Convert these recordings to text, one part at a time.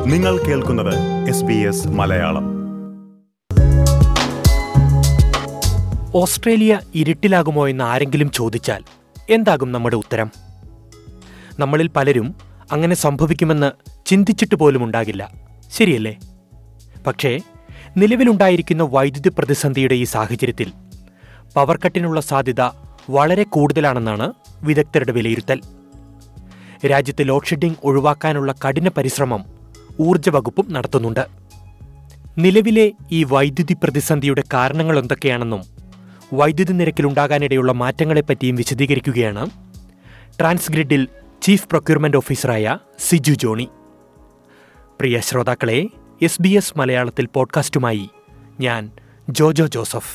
നിങ്ങൾ കേൾക്കുന്നത് S B S Malayalam Australia ഇരുട്ടിലാകുമോ എന്ന് ആരെങ്കിലും ചോദിച്ചാൽ എന്താകും നമ്മുടെ ഉത്തരം നമ്മളിൽ പലരും അങ്ങനെ സംഭവിക്കുമെന്ന് ചിന്തിച്ചിട്ട് പോലും ഉണ്ടാകില്ല ശരിയല്ലേ പക്ഷേ നിലവിലുണ്ടായിരിക്കുന്ന വൈദ്യുതി പ്രതിസന്ധിയുടെ ഈ സാഹചര്യത്തിൽ പവർ കട്ടിനുള്ള സാധ്യത വളരെ കൂടുതലാണെന്നാണ് വിദഗ്ധരുടെ വിലയിരുത്തൽ രാജ്യത്ത് ലോഡ് ഷെഡിംഗ് ഒഴിവാക്കാനുള്ള കഠിന പരിശ്രമം ഊർജ്ജ വകുപ്പും നടത്തുന്നുണ്ട് നിലവിലെ ഈ വൈദ്യുതി പ്രതിസന്ധിയുടെ കാരണങ്ങൾ എന്തൊക്കെയാണെന്നും വൈദ്യുതി നിരക്കിലുണ്ടാകാനിടയുള്ള മാറ്റങ്ങളെപ്പറ്റിയും വിശദീകരിക്കുകയാണ് ട്രാൻസ്ഗ്രിഡിൽ ചീഫ് പ്രൊക്യൂർമെന്റ് ഓഫീസറായ സിജു ജോണി പ്രിയ ശ്രോതാക്കളെ എസ് ബി എസ് മലയാളത്തിൽ പോഡ്കാസ്റ്റുമായി ഞാൻ ജോജോ ജോസഫ്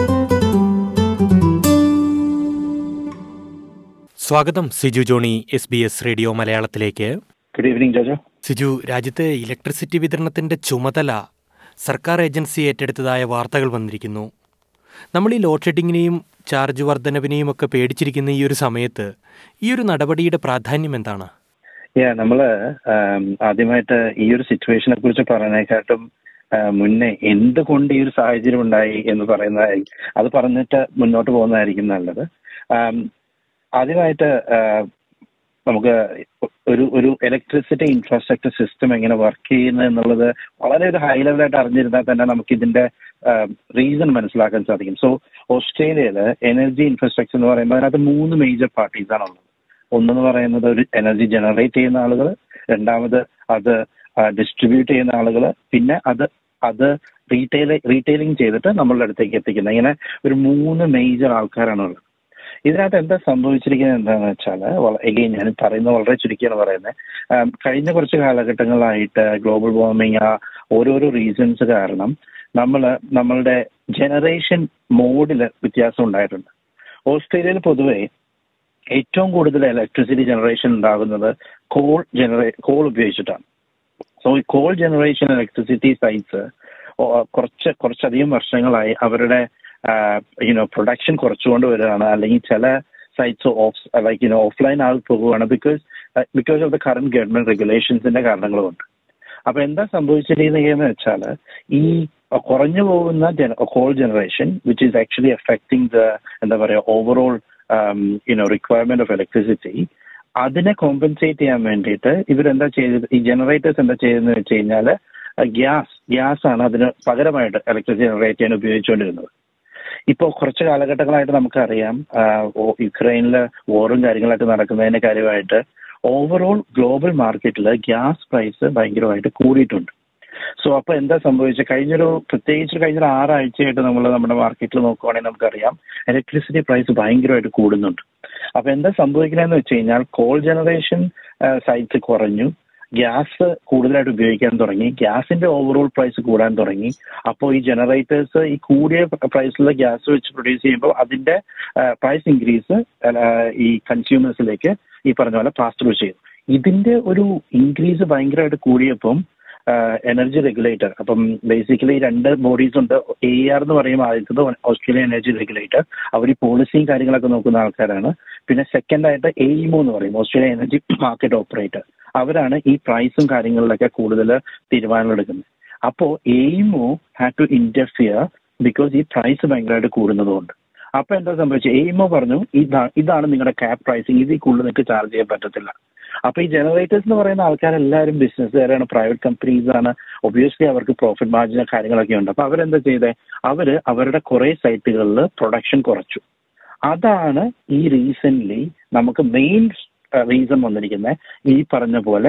സ്വാഗതം Siju Johnny S B S radio മലയാളത്തിലേക്ക് ഗുഡ് ഈവനിങ് ജോജോ സിജു രാജ്യത്ത് ഇലക്ട്രിസിറ്റി വിതരണത്തിന്റെ ചുമതല സർക്കാർ ഏജൻസി ഏറ്റെടുത്തതായ വാർത്തകൾ വന്നിരിക്കുന്നു നമ്മൾ ഈ ലോഡ് ഷെഡിങ്ങിനെയും ചാർജ് വർധനവിനെയും ഒക്കെ പേടിച്ചിരിക്കുന്ന ഈ ഒരു സമയത്ത് ഈ ഒരു നടപടിയുടെ പ്രാധാന്യം എന്താണ് യാ നമ്മള് ആം, ആദ്യമായിട്ട് ഈ ഒരു സിറ്റുവേഷനെ കുറിച്ച് പറയുന്നതിനെക്കാട്ടും ആ, മുന്നേ എന്തുകൊണ്ട് ഈ ഒരു സാഹചര്യം ഉണ്ടായി എന്ന് പറയുന്നതായി അത് പറഞ്ഞിട്ട് മുന്നോട്ട് പോകുന്നതായിരിക്കും നല്ലത് ആം, ആദ്യമായിട്ട് ആ, നമുക്ക് ഒരു ഒരു ഇലക്ട്രിസിറ്റി ഇൻഫ്രാസ്ട്രക്ചർ സിസ്റ്റം എങ്ങനെ വർക്ക് ചെയ്യുന്നത് എന്നുള്ളത് വളരെ ഒരു ഹൈ ലെവലായിട്ട് അറിഞ്ഞിരുന്നാൽ തന്നെ നമുക്ക് ഇതിന്റെ റീസൺ മനസ്സിലാക്കാൻ സാധിക്കും സോ ഓസ്ട്രേലിയയില് എനർജി ഇൻഫ്രാസ്ട്രക്ചർ എന്ന് പറയുമ്പോൾ അതിനകത്ത് മൂന്ന് മേജർ പാർട്ടീസ് ആണ് ഉള്ളത് ഒന്നെന്ന് പറയുന്നത് ഒരു എനർജി ജനറേറ്റ് ചെയ്യുന്ന ആളുകൾ രണ്ടാമത് അത് ഡിസ്ട്രിബ്യൂട്ട് ചെയ്യുന്ന ആളുകൾ പിന്നെ അത് അത് റീറ്റെയിൽ റീറ്റെയിലിംഗ് ചെയ്തിട്ട് നമ്മളുടെ അടുത്തേക്ക് എത്തിക്കുന്ന ഇങ്ങനെ ഒരു മൂന്ന് മേജർ ആൾക്കാരാണ് ഉള്ളത് ഇതിനകത്ത് എന്താ സംഭവിച്ചിരിക്കുന്നത് എന്താണെന്ന് വെച്ചാൽ എഗെയിൻ ഞാൻ പറയുന്നത് വളരെ ചുരുക്കിയാണ് പറയുന്നത് ആം, കഴിഞ്ഞ കുറച്ച് കാലഘട്ടങ്ങളായിട്ട് ഗ്ലോബൽ വാർമിംഗ് ആ ഓരോരോ റീസൺസ് കാരണം നമ്മൾ നമ്മളുടെ ജനറേഷൻ മോഡിൽ വ്യത്യാസം ഉണ്ടായിട്ടുണ്ട് ഓസ്ട്രേലിയയിൽ പൊതുവെ ഏറ്റവും കൂടുതൽ ഇലക്ട്രിസിറ്റി ജനറേഷൻ ഉണ്ടാകുന്നത് കോൾ ജനറേ കോൾ ഉപയോഗിച്ചിട്ടാണ് സോ ഈ കോൾ ജനറേഷൻ ഇലക്ട്രിസിറ്റി സൈറ്റ്സ് കുറച്ച് കുറച്ചധികം വർഷങ്ങളായി അവരുടെ യുനോ പ്രൊഡക്ഷൻ കുറച്ചുകൊണ്ട് വരികയാണ് അല്ലെങ്കിൽ ചില sites off like you know offline ആയി പോകുകയാണ് because because of the current government റെഗുലേഷൻസിന്റെ കാരണങ്ങൾ കൊണ്ട് അപ്പൊ എന്താ സംഭവിച്ചിരിക്കുന്നതെന്ന് വെച്ചാൽ ഈ കുറഞ്ഞു പോകുന്ന coal generation which is actually affecting the എന്താ പറയുക overall you know requirement of electricity അതിനെ കോമ്പൻസേറ്റ് ചെയ്യാൻ വേണ്ടിയിട്ട് ഇവരെന്താ ചെയ്തത് ഈ ജനറേറ്റേഴ്സ് എന്താ ചെയ്തതെന്ന് വെച്ച് കഴിഞ്ഞാൽ ഗ്യാസ് ഗ്യാസ് ആണ് അതിന് പകരമായിട്ട് ഇലക്ട്രിസിറ്റി ജനറേറ്റ് ചെയ്യാൻ ഉപയോഗിച്ചുകൊണ്ടിരുന്നത് ഇപ്പോൾ കുറച്ച് കാലഘട്ടങ്ങളായിട്ട് നമുക്കറിയാം ആഹ് ഓ- യുക്രൈനിൽ വോറും കാര്യങ്ങളൊക്കെ നടക്കുന്നതിന്റെ കാര്യമായിട്ട് ഓവറോൾ ഗ്ലോബൽ മാർക്കറ്റിൽ ഗ്യാസ് പ്രൈസ് ഭയങ്കരമായിട്ട് കൂടിയിട്ടുണ്ട് സോ അപ്പൊ എന്താ സംഭവിച്ചത് കഴിഞ്ഞൊരു പ്രത്യേകിച്ച് കഴിഞ്ഞൊരു ആറാഴ്ചയായിട്ട് നമ്മൾ നമ്മുടെ മാർക്കറ്റിൽ നോക്കുവാണെങ്കിൽ നമുക്കറിയാം ഇലക്ട്രിസിറ്റി പ്രൈസ് ഭയങ്കരമായിട്ട് കൂടുന്നുണ്ട് അപ്പൊ എന്താ സംഭവിക്കണമെന്ന് വെച്ച് കഴിഞ്ഞാൽ കോൾ ജനറേഷൻ സൈറ്റ്സ് കുറഞ്ഞു ഗ്യാസ് കൂടുതലായിട്ട് ഉപയോഗിക്കാൻ തുടങ്ങി ഗ്യാസിന്റെ ഓവറോൾ പ്രൈസ് കൂടാൻ തുടങ്ങി അപ്പോൾ ഈ ജനറേറ്റേഴ്സ് ഈ കൂടിയ പ്രൈസിലുള്ള ഗ്യാസ് വെച്ച് പ്രൊഡ്യൂസ് ചെയ്യുമ്പോൾ അതിന്റെ പ്രൈസ് ഇൻക്രീസ് ഈ കൺസ്യൂമേഴ്സിലേക്ക് ഈ പറഞ്ഞ പോലെ പാസ് ത്രൂ ചെയ്തു ഇതിന്റെ ഒരു ഇൻക്രീസ് ഭയങ്കരമായിട്ട് കൂടിയപ്പം എനർജി റെഗുലേറ്റർ അപ്പം ബേസിക്കലി രണ്ട് ബോഡീസ് ഉണ്ട് എ ആർ എന്ന് പറയുമ്പോൾ ആദ്യത്തത് ഓസ്ട്രേലിയൻ എനർജി റെഗുലേറ്റർ അവർ ഈ പോളിസിയും കാര്യങ്ങളൊക്കെ നോക്കുന്ന ആൾക്കാരാണ് പിന്നെ സെക്കൻഡ് ആയിട്ട് എയിമോ എന്ന് പറയും ഓസ്ട്രേലിയൻ എനർജി മാർക്കറ്റ് ഓപ്പറേറ്റർ അവരാണ് ഈ പ്രൈസും കാര്യങ്ങളിലൊക്കെ കൂടുതൽ തീരുമാനങ്ങൾ എടുക്കുന്നത് അപ്പോൾ AEMO had to interfere because ഈ പ്രൈസ് ഭയങ്കരമായിട്ട് കൂടുന്നതുകൊണ്ട് അപ്പൊ എന്താ സംഭവിച്ചത് എയിമോ പറഞ്ഞു ഇതാണ് ഇതാണ് നിങ്ങളുടെ ക്യാപ് പ്രൈസിങ് ഇതിൽ കൂടുതൽ നിങ്ങൾക്ക് ചാർജ് ചെയ്യാൻ പറ്റത്തില്ല അപ്പൊ ഈ ജനറേറ്റേഴ്സ് എന്ന് പറയുന്ന ആൾക്കാരെല്ലാവരും ബിസിനസ്സുകാരാണ് പ്രൈവറ്റ് കമ്പനീസ് ആണ് ഒബിയസ്ലി അവർക്ക് പ്രോഫിറ്റ് മാർജിൻ കാര്യങ്ങളൊക്കെ ഉണ്ട് അപ്പൊ അവരെന്താ ചെയ്തേ അവര് അവരുടെ കുറെ സൈറ്റുകളിൽ പ്രൊഡക്ഷൻ കുറച്ചു അതാണ് ഈ റീസെന്റ് നമുക്ക് മെയിൻ റീസൺ വന്നിരിക്കുന്നത് ഈ പറഞ്ഞ പോലെ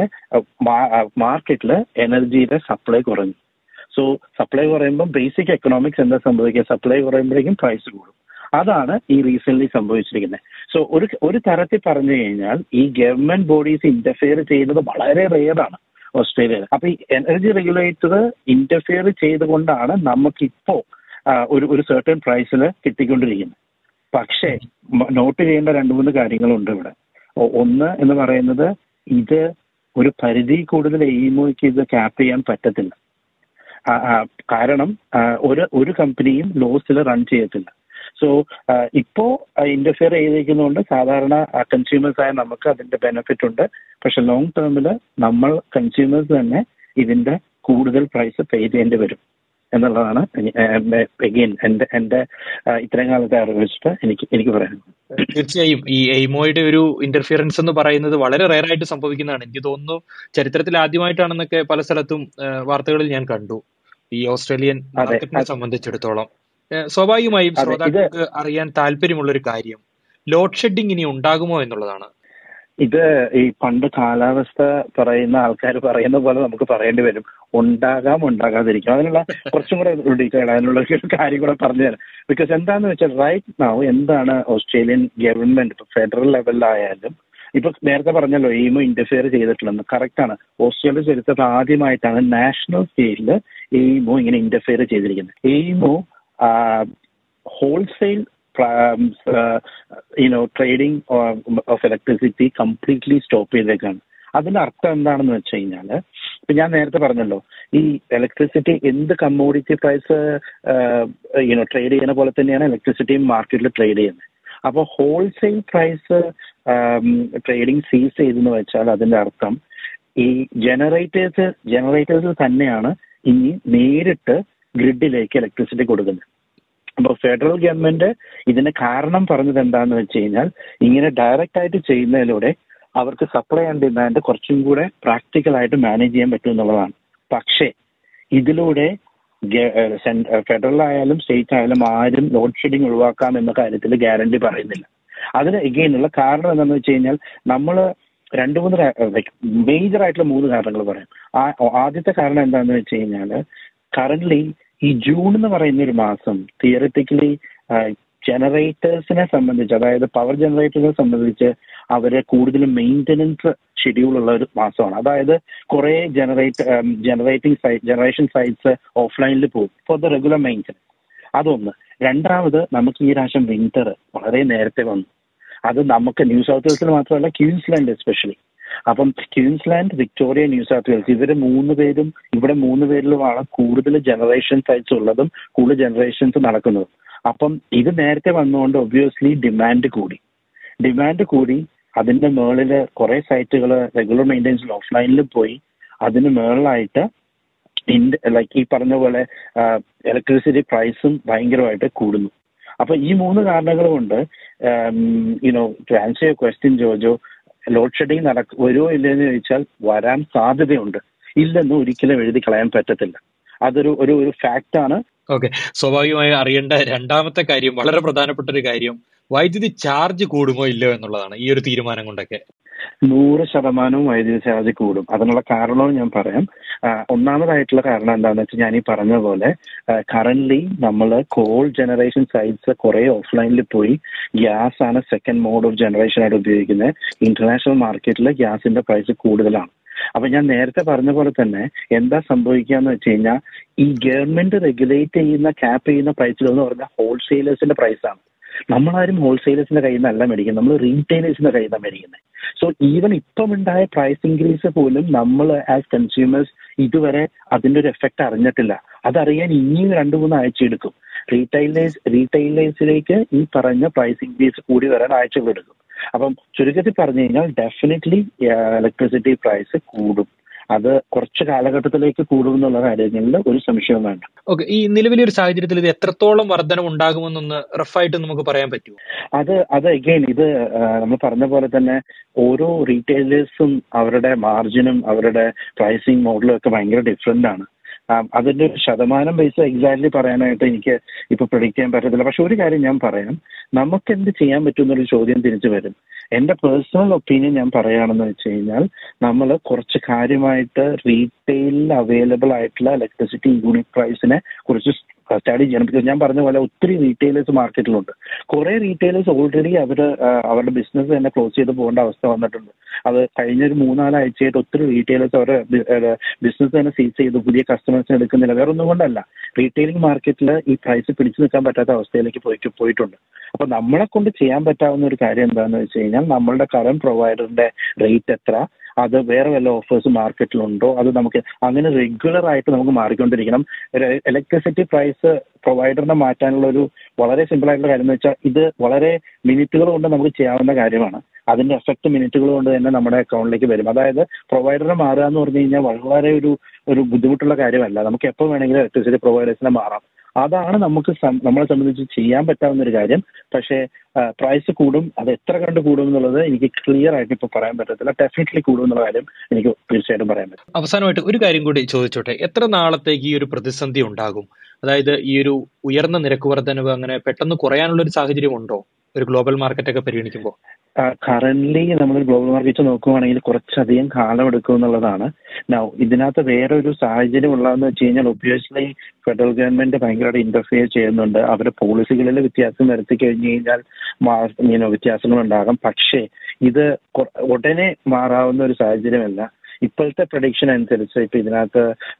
മാർക്കറ്റിൽ എനർജിയുടെ സപ്ലൈ കുറഞ്ഞു സോ സപ്ലൈ കുറയുമ്പോൾ ബേസിക് എക്കണോമിക്സ് എന്താ സംഭവിക്കുക സപ്ലൈ കുറയുമ്പോഴേക്കും പ്രൈസ് കൂടും അതാണ് ഈ റീസെന്റ് സംഭവിച്ചിരിക്കുന്നത് സോ ഒരു ഒരു തരത്തിൽ പറഞ്ഞു കഴിഞ്ഞാൽ ഈ ഗവൺമെന്റ് ബോഡീസ് ഇന്റർഫിയർ ചെയ്യുന്നത് വളരെ റെയറാണ് ഓസ്ട്രേലിയയിൽ അപ്പൊ ഈ എനർജി റെഗുലേറ്റർ ഇന്റർഫിയർ ചെയ്തുകൊണ്ടാണ് നമുക്കിപ്പോ ആ, ഒരു ഒരു സർട്ടൺ പ്രൈസിൽ കിട്ടിക്കൊണ്ടിരിക്കുന്നത് പക്ഷേ മ- നോട്ട് ചെയ്യേണ്ട രണ്ട് മൂന്ന് കാര്യങ്ങളുണ്ട് ഇവിടെ ഒ- ഒന്ന് എന്ന് പറയുന്നത് ഇത് ഒരു പരിധി കൂടുതൽ എയിമോയ്ക്ക് ഇത് ക്യാപ്പ് ചെയ്യാൻ പറ്റത്തില്ല ആ, ആ, കാരണം ആ, ഒരു ഒരു കമ്പനിയും ലോസിൽ റൺ ചെയ്യത്തില്ല സോ ഇപ്പോ ഇന്റർഫിയർ ചെയ്തിരിക്കുന്നതുകൊണ്ട് സാധാരണ കൺസ്യൂമേഴ്സ് ആയ നമുക്ക് അതിന്റെ ബെനിഫിറ്റ് ഉണ്ട് പക്ഷെ ലോങ് ടേമിൽ നമ്മൾ കൺസ്യൂമേഴ്സ് തന്നെ ഇതിന്റെ കൂടുതൽ പ്രൈസ് പേ ചെയ്യേണ്ടി വരും എന്നുള്ളതാണ് എഗെയിൻ എന്റെ എന്റെ ആ, ഇത്രയും കാലത്തെ അറിവ് വെച്ചിട്ട് എനിക്ക് എനിക്ക് പറയാനുള്ളത് തീർച്ചയായും ഈ എയ്മോയുടെ ഒരു ഇന്റർഫിയറൻസ് എന്ന് പറയുന്നത് വളരെ റയർ ആയിട്ട് സംഭവിക്കുന്നതാണ് എനിക്ക് തോന്നുന്നു ചരിത്രത്തിൽ ആദ്യമായിട്ടാണെന്നൊക്കെ പല സ്ഥലത്തും ആ, വാർത്തകളിൽ ഞാൻ കണ്ടു ഈ ഓസ്ട്രേലിയൻ അതെ, മാർക്കറ്റിനെ അത് സംബന്ധിച്ചിടത്തോളം ആ, സ്വാഭാവികമായും അതെ, ഇത് ശ്രോതാക്കൾക്ക് അറിയാൻ താല്പര്യമുള്ള ഒരു കാര്യം ലോഡ് ഷെഡിങ് ഇനി ഉണ്ടാകുമോ എന്നുള്ളതാണ് ഇത് ഈ പണ്ട് കാലാവസ്ഥ പറയുന്ന ആൾക്കാർ പറയുന്ന പോലെ നമുക്ക് പറയേണ്ടി വരും ഉണ്ടാകാം ഉണ്ടാകാതിരിക്കാം അതിനുള്ള കുറച്ചും കൂടെ ഡീറ്റെയിൽ അതിനുള്ള ഒരു കാര്യം കൂടെ പറഞ്ഞു തരാം ബിക്കോസ് എന്താന്ന് വെച്ചാൽ റൈറ്റ് നൗ എന്താണ് ഓസ്ട്രേലിയൻ ഗവൺമെന്റ് ഇപ്പൊ ഫെഡറൽ ലെവലിലായാലും ഇപ്പൊ നേരത്തെ പറഞ്ഞല്ലോ എയിമോ ഇന്റർഫിയർ ചെയ്തിട്ടില്ലെന്ന് കറക്റ്റ് ആണ് ഓസ്ട്രേലിയ ചരിത്രത്തിൽ ആദ്യമായിട്ടാണ് നാഷണൽ സ്കെയിലിൽ എയിമോ ഇങ്ങനെ ഇന്റർഫിയർ ചെയ്തിരിക്കുന്നത് AEMO wholesale you know trading of electricity completely stop ചെയ്തേക്കാണ് അതിന്റെ അർത്ഥം എന്താണെന്ന് വെച്ച് കഴിഞ്ഞാല് ഇപ്പൊ ഞാൻ നേരത്തെ പറഞ്ഞല്ലോ ഈ ഇലക്ട്രിസിറ്റി എന്ത് കമ്മോഡിറ്റി പ്രൈസ് യുനോ ട്രേഡ് ചെയ്യുന്ന പോലെ തന്നെയാണ് ഇലക്ട്രിസിറ്റിയും മാർക്കറ്റിൽ ട്രേഡ് ചെയ്യുന്നത് അപ്പോൾ ഹോൾസെയിൽ പ്രൈസ് ട്രേഡിംഗ് സീസ് ചെയ്തെന്ന് വെച്ചാൽ അതിന്റെ അർത്ഥം ഈ ജനറേറ്റേഴ്സ് ജനറേറ്റേഴ്സ് തന്നെയാണ് ഇനി നേരിട്ട് ഗ്രിഡിലേക്ക് ഇലക്ട്രിസിറ്റി കൊടുക്കുന്നത് അപ്പോൾ ഫെഡറൽ ഗവൺമെന്റ് ഇതിന് കാരണം പറഞ്ഞത് എന്താണെന്ന് വെച്ച് കഴിഞ്ഞാൽ ഇങ്ങനെ ഡയറക്റ്റ് ആയിട്ട് ചെയ്യുന്നതിലൂടെ അവർക്ക് സപ്ലൈ ആൻഡ് ഡിമാൻഡ് കുറച്ചും കൂടെ പ്രാക്ടിക്കൽ ആയിട്ട് മാനേജ് ചെയ്യാൻ പറ്റും എന്നുള്ളതാണ് പക്ഷേ ഇതിലൂടെ ഫെഡറൽ ആയാലും സ്റ്റേറ്റ് ആയാലും ആരും ലോഡ് ഷെഡിങ് ഒഴിവാക്കാം എന്ന കാര്യത്തിൽ ഗ്യാരണ്ടി പറയുന്നില്ല അതിന് എഗെയിൻ ഉള്ള കാരണം എന്താണെന്ന് വെച്ച് കഴിഞ്ഞാൽ നമ്മൾ രണ്ട് മൂന്ന് ലൈക്ക് മേജർ ആയിട്ടുള്ള മൂന്ന് കാരണങ്ങൾ പറയാം ആ ആദ്യത്തെ കാരണം എന്താണെന്ന് വെച്ച് കഴിഞ്ഞാൽ കറന്റ്ലി ഈ ജൂൺ എന്ന് പറയുന്ന ഒരു മാസം തിയററ്റിക്കലി ജനറേറ്റേഴ്സിനെ സംബന്ധിച്ച് അതായത് പവർ ജനറേറ്റേഴ്സിനെ സംബന്ധിച്ച് അവരെ കൂടുതലും മെയിൻ്റനൻസ് ഷെഡ്യൂൾ ഉള്ള ഒരു മാസമാണ് അതായത് കുറെ generate generating site generation sites ഓഫ്ലൈനിൽ പോകും ഫോർ ദ റെഗുലർ മെയിൻ്റനൻസ് അതൊന്ന് രണ്ടാമത് നമുക്ക് ഈ പ്രാവശ്യം വിന്റർ വളരെ നേരത്തെ വന്നു അത് നമുക്ക് ന്യൂ സൗത്ത് വെയിൽസിൽ മാത്രമല്ല ക്യൂൻസ്ലാൻഡ് എസ്പെഷ്യലി അപ്പം Queensland Victoria New South Wales ഇവര് മൂന്ന് പേരും ഇവിടെ മൂന്ന് പേരിലുമാണ് കൂടുതൽ ജനറേഷൻ സൈറ്റ്സ് ഉള്ളതും കൂടുതൽ ജനറേഷൻസ് നടക്കുന്നതും അപ്പം ഇത് നേരത്തെ വന്നുകൊണ്ട് ഒബ്വിയസ്ലി ഡിമാൻഡ് കൂടി ഡിമാൻഡ് കൂടി അതിന്റെ മുകളിൽ കുറെ സൈറ്റുകൾ റെഗുലർ മെയിൻ്റെനൻസിൽ ഓഫ്ലൈനിൽ പോയി അതിന് മുകളിലായിട്ട് ലൈക്ക് ഈ പറഞ്ഞ പോലെ ഇലക്ട്രിസിറ്റി പ്രൈസും ഭയങ്കരമായിട്ട് കൂടുന്നു അപ്പൊ ഈ മൂന്ന് കാരണങ്ങൾ കൊണ്ട് you know to answer your question Jojo load shedding നടക്ക വരുമോ ഇല്ലെന്ന് ചോദിച്ചാൽ വരാൻ സാധ്യതയുണ്ട് ഇല്ലെന്ന് ഒരിക്കലും എഴുതി കളയാൻ പറ്റത്തില്ല അതൊരു ഒരു ഒരു ഫാക്റ്റ് ആണ് ഓക്കെ സ്വാഭാവികമായി അറിയേണ്ട രണ്ടാമത്തെ കാര്യം വളരെ പ്രധാനപ്പെട്ട ഒരു കാര്യം വൈദ്യുതി ചാർജ് കൂടുമോ ഇല്ലയോ എന്നുള്ളതാണ് ഈ ഒരു തീരുമാനം കൊണ്ടൊക്കെ നൂറ് ശതമാനവും വൈദ്യുതി ചാർജ് കൂടും അതിനുള്ള കാരണവും ഞാൻ പറയാം ഒന്നാമതായിട്ടുള്ള കാരണം എന്താണെന്ന് വെച്ചാൽ ഞാൻ ഈ പറഞ്ഞ പോലെ കറന്റ്ലി നമ്മൾ കോൾ ജനറേഷൻ സൈറ്റ്സ് കുറെ ഓഫ്ലൈനിൽ പോയി ഗ്യാസ് ആണ് സെക്കൻഡ് മോഡ് ഓഫ് ജനറേഷൻ ആയിട്ട് ഉപയോഗിക്കുന്നത് ഇന്റർനാഷണൽ മാർക്കറ്റിൽ ഗ്യാസിന്റെ പ്രൈസ് കൂടുതലാണ് അപ്പൊ ഞാൻ നേരത്തെ പറഞ്ഞ പോലെ തന്നെ എന്താ സംഭവിക്കുക എന്ന് വെച്ച് കഴിഞ്ഞാൽ ഈ ഗവൺമെന്റ് റെഗുലേറ്റ് ചെയ്യുന്ന ക്യാപ്പ് ചെയ്യുന്ന പ്രൈസിൽ എന്ന് പറഞ്ഞാൽ ഹോൾസെയിലേഴ്സിന്റെ പ്രൈസാണ് നമ്മളാരും ഹോൾസെയിലേഴ്സിന്റെ കയ്യിൽ നിന്നല്ല മേടിക്കുന്നത് നമ്മൾ റീറ്റെയിലേഴ്സിന്റെ കയ്യിൽ നിന്നാണ് മേടിക്കുന്നത് സോ ഈവൻ ഇപ്പം ഉണ്ടായ പ്രൈസ് ഇൻക്രീസ് പോലും നമ്മൾ ആസ് കൺസ്യൂമേഴ്സ് ഇതുവരെ അതിന്റെ ഒരു എഫക്ട് അറിഞ്ഞിട്ടില്ല അതറിയാൻ ഇനിയും രണ്ടു മൂന്ന് ആഴ്ച എടുക്കും റീറ്റെയിലേഴ്സ് റീറ്റെയിലേഴ്സിലേക്ക് ഈ പറഞ്ഞ പ്രൈസ് ഇൻക്രീസ് കൂടി വരാൻ ആഴ്ചകൾ എടുക്കും അപ്പം ചുരുക്കത്തിൽ പറഞ്ഞു കഴിഞ്ഞാൽ ഡെഫിനറ്റ്ലി ഇലക്ട്രിസിറ്റി പ്രൈസ് കൂടും അത് കുറച്ച് കാലഘട്ടത്തിലേക്ക് കൂടും എന്നുള്ള കാര്യങ്ങളിൽ ഒരു സംശയവും വേണ്ട ഓക്കെ ഈ നിലവിലെ ഒരു സാഹചര്യത്തിൽ ഇത് എത്രത്തോളം വർധനം ഉണ്ടാകുമെന്നൊന്ന് റഫായിട്ട് നമുക്ക് പറയാൻ പറ്റുമോ അത് അത് അഗെയിൻ ഇത് നമ്മൾ പറഞ്ഞ പോലെ തന്നെ ഓരോ റീറ്റെയിലേഴ്സും അവരുടെ മാർജിനും അവരുടെ പ്രൈസിങ് മോഡലും ഒക്കെ ഭയങ്കര ഡിഫറെന്റ് ആണ് അതിന്റെ ശതമാനം ബേസ് എക്സാക്ട്ലി പറയാനായിട്ട് എനിക്ക് ഇപ്പൊ പ്രൊഡിക്റ്റ് ചെയ്യാൻ പറ്റത്തില്ല പക്ഷെ ഒരു കാര്യം ഞാൻ പറയാം നമുക്ക് എന്ത് ചെയ്യാൻ പറ്റും എന്നൊരു ചോദ്യം തിരിച്ചു വരും എന്റെ പേഴ്സണൽ ഒപ്പീനിയൻ ഞാൻ പറയുകയാണെന്ന് വെച്ച് കഴിഞ്ഞാൽ നമ്മൾ കുറച്ച് കാര്യമായിട്ട് റീറ്റെയിലിൽ അവൈലബിൾ ആയിട്ടുള്ള ഇലക്ട്രിസിറ്റി യൂണിറ്റ് പ്രൈസിനെ കുറിച്ച് സ്റ്റഡി ചെയ്യണം ബിക്കോസ് ഞാൻ പറഞ്ഞ പോലെ ഒത്തിരി റീറ്റെയിലേഴ്സ് മാർക്കറ്റിലുണ്ട് കുറെ റീറ്റെയിലേഴ്സ് ഓൾറെഡി അവർ അവരുടെ ബിസിനസ് തന്നെ ക്ലോസ് ചെയ്ത് പോകേണ്ട അവസ്ഥ വന്നിട്ടുണ്ട് അത് കഴിഞ്ഞൊരു മൂന്നാലാഴ്ചയായിട്ട് ഒത്തിരി റീറ്റെയിലേഴ്സ് അവരുടെ ബിസിനസ് തന്നെ സീസ് ചെയ്ത് പുതിയ കസ്റ്റമേഴ്സിനെ എടുക്കുന്നില്ല വേറെ ഒന്നും കൊണ്ടല്ല റീറ്റെയിലിംഗ് മാർക്കറ്റിൽ ഈ പ്രൈസ് പിടിച്ചു നിൽക്കാൻ പറ്റാത്ത അവസ്ഥയിലേക്ക് പോയി പോയിട്ടുണ്ട് അപ്പൊ നമ്മളെ കൊണ്ട് ചെയ്യാൻ പറ്റാവുന്ന ഒരു കാര്യം എന്താണെന്ന് വെച്ച് കഴിഞ്ഞാൽ നമ്മളുടെ കറണ്ട് പ്രൊവൈഡറിന്റെ റേറ്റ് എത്ര അത് വേറെ വല്ല ഓഫേഴ്സ് മാർക്കറ്റിലുണ്ടോ അത് നമുക്ക് അങ്ങനെ റെഗുലർ ആയിട്ട് നമുക്ക് മാറിക്കൊണ്ടിരിക്കണം ഇലക്ട്രിസിറ്റി പ്രൈസ് പ്രൊവൈഡറിനെ മാറ്റാനുള്ള ഒരു വളരെ സിമ്പിൾ ആയിട്ടുള്ള കാര്യം എന്ന് വെച്ചാൽ ഇത് വളരെ മിനിറ്റുകൾ കൊണ്ട് നമുക്ക് ചെയ്യാവുന്ന കാര്യമാണ് അതിന്റെ എഫക്ട് മിനിറ്റുകൾ കൊണ്ട് തന്നെ നമ്മുടെ അക്കൗണ്ടിലേക്ക് വരും അതായത് പ്രൊവൈഡറെ മാറുക എന്ന് പറഞ്ഞു കഴിഞ്ഞാൽ വളരെ ഒരു ഒരു ബുദ്ധിമുട്ടുള്ള കാര്യമല്ല നമുക്ക് എപ്പോൾ വേണമെങ്കിലും ഇലക്ട്രിസിറ്റി പ്രൊവൈഡേഴ്സിനെ മാറാം അതാണ് നമുക്ക് സം- നമ്മളെ സംബന്ധിച്ച് ചെയ്യാൻ പറ്റാവുന്ന ഒരു കാര്യം പക്ഷേ പ്രൈസ് കൂടും അത് എത്ര കണ്ട് കൂടും എന്നുള്ളത് എനിക്ക് ക്ലിയർ ആയിട്ട് ഇപ്പൊ പറയാൻ പറ്റത്തില്ല ഡെഫിനറ്റ്ലി കൂടും എന്നുള്ള കാര്യം എനിക്ക് തീർച്ചയായിട്ടും പറയാൻ പറ്റും അവസാനമായിട്ട് ഒരു കാര്യം കൂടി ചോദിച്ചോട്ടെ എത്ര നാളത്തേക്ക് ഈ ഒരു പ്രതിസന്ധി ഉണ്ടാകും അതായത് ഈ ഒരു ഉയർന്ന നിരക്ക് വർധനവ് അങ്ങനെ പെട്ടെന്ന് കുറയാനുള്ള ഒരു സാഹചര്യം ഉണ്ടോ ഒരു ഗ്ലോബൽ മാർക്കറ്റ് ഒക്കെ പരിഗണിക്കുമ്പോൾ കറന്റ്ലി നമ്മൾ ഗ്ലോബൽ മാർക്കറ്റ് നോക്കുവാണെങ്കിൽ കുറച്ചധികം കാലം എടുക്കും എന്നുള്ളതാണ് നൗ ഇതിനകത്ത് വേറെ ഒരു സാഹചര്യം ഉള്ളതെന്ന് വെച്ച് കഴിഞ്ഞാൽ ഒബ്വിയസ്ലി ഫെഡറൽ ഗവൺമെന്റ് ഭയങ്കരമായിട്ട് ഇന്റർഫിയർ ചെയ്യുന്നുണ്ട് അവരുടെ പോളിസികളിൽ വ്യത്യാസം വരുത്തി കഴിഞ്ഞു കഴിഞ്ഞാൽ ഇങ്ങനെ വ്യത്യാസങ്ങൾ ഉണ്ടാകാം പക്ഷേ ഇത് കൊ- ഉടനെ മാറാവുന്ന ഒരു സാഹചര്യമല്ല ഇപ്പോഴത്തെ പ്രഡിക്ഷൻ അനുസരിച്ച് ഇപ്പൊ ഇതിനകത്ത്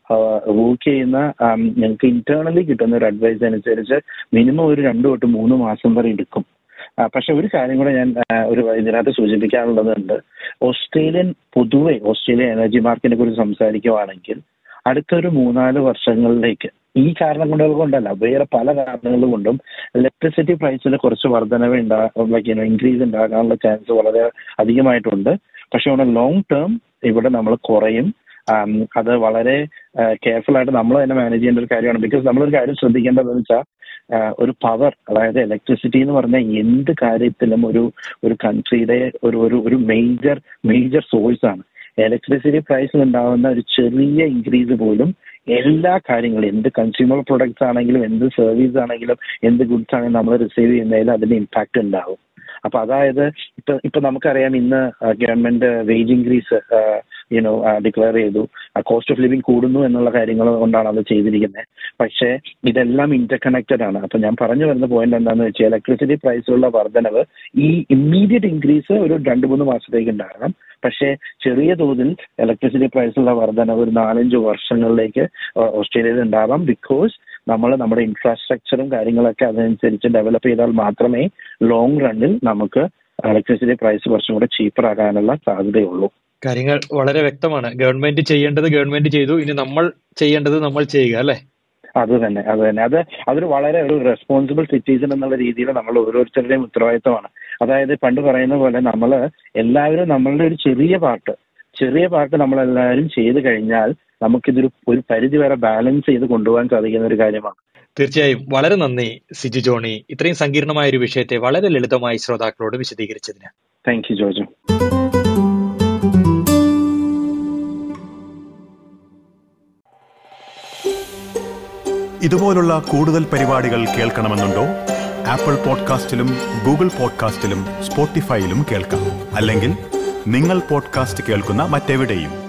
വർക്ക് ചെയ്യുന്ന ആം, ഞങ്ങൾക്ക് ഇന്റേണലി കിട്ടുന്ന ഒരു അഡ്വൈസ് അനുസരിച്ച് മിനിമം ഒരു രണ്ടു തൊട്ട് മൂന്ന് മാസം വരെ എടുക്കും ആ, പക്ഷെ ഒരു കാര്യം കൂടെ ഞാൻ ആ, ഒരു ഇതിനകത്ത് സൂചിപ്പിക്കാനുള്ളതുണ്ട് ഓസ്ട്രേലിയൻ പൊതുവെ ഓസ്ട്രേലിയൻ എനർജി മാർക്കറ്റിനെ കുറിച്ച് സംസാരിക്കുവാണെങ്കിൽ അടുത്തൊരു മൂന്നാല് വർഷങ്ങളിലേക്ക് ഈ കാരണം കൊണ്ടുകൾ കൊണ്ടല്ല വേറെ പല കാരണങ്ങൾ കൊണ്ടും ഇലക്ട്രിസിറ്റി പ്രൈസിൽ കുറച്ച് വർധനവ് ഉണ്ടാകും ഇൻക്രീസ് ഉണ്ടാകാനുള്ള ചാൻസ് വളരെ അധികമായിട്ടുണ്ട് പക്ഷെ അവിടെ ലോങ് ടേം ഇവിടെ നമ്മൾ കുറയും ആം, അത് വളരെ കെയർഫുൾ ആയിട്ട് നമ്മൾ തന്നെ മാനേജ് ചെയ്യേണ്ട ഒരു കാര്യമാണ് ബിക്കോസ് നമ്മളൊരു കാര്യം ശ്രദ്ധിക്കേണ്ടതെന്ന് വെച്ചാൽ ആ, ഒരു പവർ അതായത് ഇലക്ട്രിസിറ്റി എന്ന് പറഞ്ഞാൽ എന്ത് കാര്യത്തിലും ഒരു ഒരു കൺട്രിയുടെ ഒരു ഒരു ഒരു മേജർ മേജർ സോഴ്സ് ആണ് ഇലക്ട്രിസിറ്റി പ്രൈസിൽ ഉണ്ടാകുന്ന ഒരു ചെറിയ ഇൻക്രീസ് പോലും എല്ലാ കാര്യങ്ങളും എന്ത് കൺസ്യൂമർ പ്രൊഡക്ട്സ് ആണെങ്കിലും എന്ത് സർവീസ് ആണെങ്കിലും എന്ത് ഗുഡ്സ് ആണെങ്കിലും നമ്മൾ റിസീവ് ചെയ്യുന്നതിൽ അതിന്റെ ഇമ്പാക്ട് ഉണ്ടാവും അപ്പൊ അതായത് ഇപ്പൊ ഇപ്പൊ നമുക്കറിയാം ഇന്ന് government wage increase you know declare ചെയ്തു കോസ്റ്റ് ഓഫ് ലിവിംഗ് കൂടുന്നു എന്നുള്ള കാര്യങ്ങൾ കൊണ്ടാണ് അത് ചെയ്തിരിക്കുന്നത് പക്ഷേ ഇതെല്ലാം ഇന്റർ കണക്റ്റഡ് ആണ് അപ്പൊ ഞാൻ പറഞ്ഞു വരുന്ന പോയിന്റ് എന്താണെന്ന് വെച്ചാൽ ഇലക്ട്രിസിറ്റി പ്രൈസിലുള്ള വർധനവ് ഈ ഇമ്മീഡിയറ്റ് ഇൻക്രീസ് ഒരു രണ്ട് മൂന്ന് മാസത്തേക്ക് ഉണ്ടാകണം പക്ഷേ ചെറിയ തോതിൽ ഇലക്ട്രിസിറ്റി പ്രൈസിലുള്ള വർധനവ് ഒരു നാലഞ്ച് വർഷങ്ങളിലേക്ക് ഓ- ഓസ്ട്രേലിയയിൽ ഉണ്ടാവാം ബിക്കോസ് നമ്മൾ നമ്മുടെ ഇൻഫ്രാസ്ട്രക്ചറും കാര്യങ്ങളൊക്കെ അതനുസരിച്ച് ഡെവലപ്പ് ചെയ്താൽ മാത്രമേ ലോങ് റണ്ണിൽ നമുക്ക് ഇലക്ട്രിസിറ്റി പ്രൈസ് കുറച്ചും കൂടെ ചീപ്പർ ആകാനുള്ള സാധ്യതയുള്ളൂ കാര്യങ്ങൾ വളരെ വ്യക്തമാണ് ഗവൺമെന്റ് ചെയ്യേണ്ടത് ഗവൺമെന്റ് ചെയ്തു ഇനി നമ്മൾ ചെയ്യേണ്ടത് നമ്മൾ ചെയ്യുക അല്ലെ അത് തന്നെ അത് തന്നെ അത് അതൊരു വളരെ ഒരു റെസ്പോൺസിബിൾ സിറ്റിസൺ എന്നുള്ള രീതിയിൽ നമ്മൾ ഓരോരുത്തരുടെയും ഉത്തരവാദിത്തമാണ് അതായത് പണ്ട് പറയുന്ന പോലെ നമ്മൾ എല്ലാവരും നമ്മളുടെ ഒരു ചെറിയ പാർട്ട് ചെറിയ പാർട്ട് നമ്മളെല്ലാവരും ചെയ്തു കഴിഞ്ഞാൽ നമുക്കിതൊരു ഒരു പരിധി വരെ ബാലൻസ് ചെയ്ത് കൊണ്ടുപോകാൻ സാധിക്കുന്ന ഒരു കാര്യമാണ് തീർച്ചയായും വളരെ നന്ദി സിജു ജോണി ഇത്രയും സങ്കീർണമായ ഒരു വിഷയത്തെ വളരെ ലളിതമായി ശ്രോതാക്കളോട് വിശദീകരിച്ചതിന് താങ്ക് യു ജോജു ഇതുപോലുള്ള കൂടുതൽ പരിപാടികൾ കേൾക്കണമെന്നുണ്ടോ ആപ്പിൾ പോഡ്കാസ്റ്റിലും ഗൂഗിൾ പോഡ്കാസ്റ്റിലും സ്പോട്ടിഫൈയിലും കേൾക്കാം അല്ലെങ്കിൽ നിങ്ങൾ പോഡ്കാസ്റ്റ് കേൾക്കുന്ന മറ്റെവിടെയും